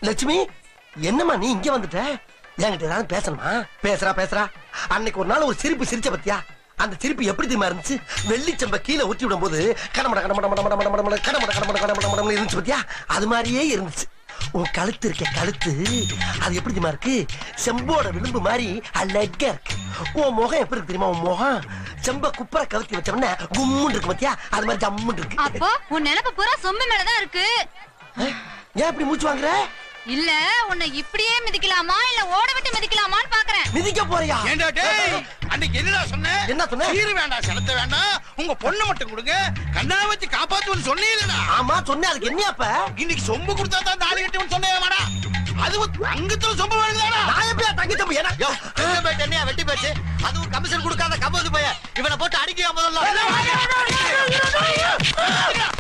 லட்சுமி என்னம்மா நீ இங்க வந்துட்ட என்கிட்ட ஏதாவது பேசணுமா பேசுறா பேசுறா அன்னைக்கு ஒரு நாள் ஒரு சிரிப்பு சிரிச்ச பத்தியா அந்த சிரிப்பு எப்படி தெரியுமா இருந்துச்சு வெள்ளிச்சம்ப கீழே ஊற்றி விடும் போது கடமட கடமட கடமட கடமட கடமட கடமட கடமட கடமட கடமட இருந்துச்சு பத்தியா அது மாதிரியே இருந்துச்சு உன் கழுத்து இருக்க கழுத்து அது எப்படி தெரியுமா இருக்கு செம்போட விளிம்பு மாதிரி அழகா இருக்கு உன் முகம் எப்படி இருக்கு தெரியுமா உன் முகம் செம்ப குப்பரை கவுத்தி வச்சோம்னா கும்முன்னு இருக்கு பத்தியா அது மாதிரி ஜம்முன்னு இருக்கு அப்போ உன் நினைப்பு பூரா சொம்பு மேலதான் இருக்கு ஏன் இப்படி மூச்சு வாங்குற இல்ல உன்னை இப்படியே மிதிக்கலாமா இல்ல ஓட விட்டு மிதிக்கலாமான்னு பாக்குறேன் மிதிக்க போறியா ஏண்டா டேய் அன்னைக்கு என்னடா சொன்ன என்ன சொன்ன? சீரு வேண்டாம் செலுத்த வேண்டாம் உங்க பொண்ணை மட்டும் கொடுங்க கண்ணா வச்சு காப்பாத்துவன்னு சொன்னீங்களா ஆமா சொன்னேன் அதுக்கு என்ன அப்ப இன்னைக்கு சொம்பு கொடுத்தா தான் தாலி கட்டுவன்னு சொன்னே வாடா அது அங்கத்துல சொம்பு வேணுதாடா நான் எப்படியா தங்கி தம்பி ஏன்னா யோ, எங்க போயிட்டு என்னையா வெட்டி பேச்சு அதுவும் கமிஷன் கொடுக்காத கம்போது பையன் இவனை போட்டு அடிக்க முதல்ல